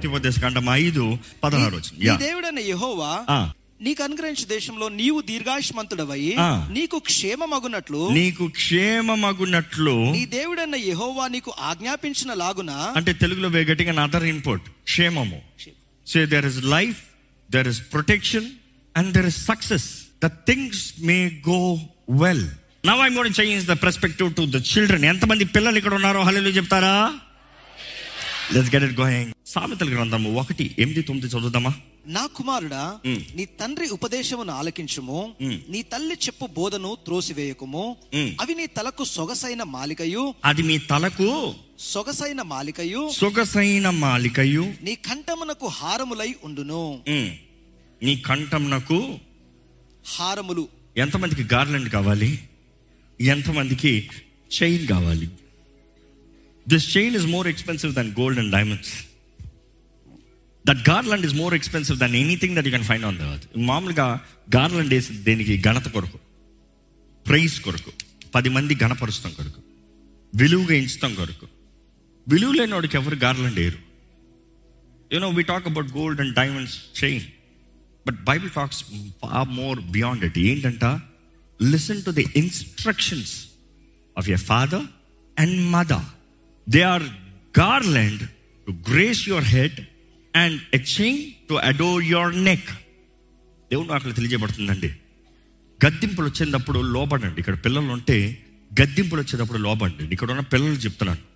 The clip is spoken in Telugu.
ద్వితీయోపదేశ కాండం ఐదు పదహారు వచ్చింది నీ యా. దేవుడైన యెహోవా ఆ. నీకు అనుగ్రహించే దేశంలో నీవు దీర్ఘాయుష్మంతుడవై ఆ. నీకు క్షేమమగునట్లు నీకు క్షేమమగునట్లు నీ దేవుడైన యెహోవా నీకు ఆజ్ఞాపించిన లాగున అంటే తెలుగులో వే గట్టిగా అదర్ ఇన్పుట్ క్షేమము so there is life there is protection and there is success the things may go well now I'm gonna change the perspective to the children ఎంతమంది పిల్లలు ఇక్కడ ఉన్నారో హలో చెప్తారా లెట్స్ గెట్ ఇట్ గోయింగ్ సామెతల గ్రంథము ఒకటి ఎనిమిది తొమ్మిది చదువుదామా నా కుమారుడా మ్. నీ తండ్రి ఉపదేశమును ఆలకించుము మ్. నీ తల్లి చెప్పు బోధను త్రోసివేయకుము మ్. అవి నీ తలకు సొగసైన మాలికయు అది మీ తలకు సొగసైన మాలికయు సొగసైన మాలికయు నీ కంఠమునకు హారములై ఉండును ఉమ్, నీ కంఠంనకు హారములు ఎంతమందికి గార్లెండ్ కావాలి ఎంతమందికి చైన్ కావాలి this chain is more expensive than gold and diamonds that garland is more expensive than anything that you can find on the మామూలుగా గార్లాండ్ వేసి దేనికి ఘనత కొరకు ప్రైజ్ కొరకు పది మంది ఘనపరుస్తాం కొరకు విలువగా ఎంచుతాం కొరకు విలువ లేని వాడికి ఎవరు గార్లాండ్ వేయరు you know we talk about gold and diamonds chain but Bible talks far more beyond it ఏంటంట listen to the instructions of your father and mother they are garland to grace your head and a chain to adore your neck దేవుడు అక్కడ తెలియజేయబడుతుందండి గద్దింపులు వచ్చేటప్పుడు లోబడండి ఇక్కడ పిల్లలు ఉంటే గద్దింపులు వచ్చేటప్పుడు లోబడండి ఇక్కడ ఉన్న పిల్లలు చెప్తున్నాను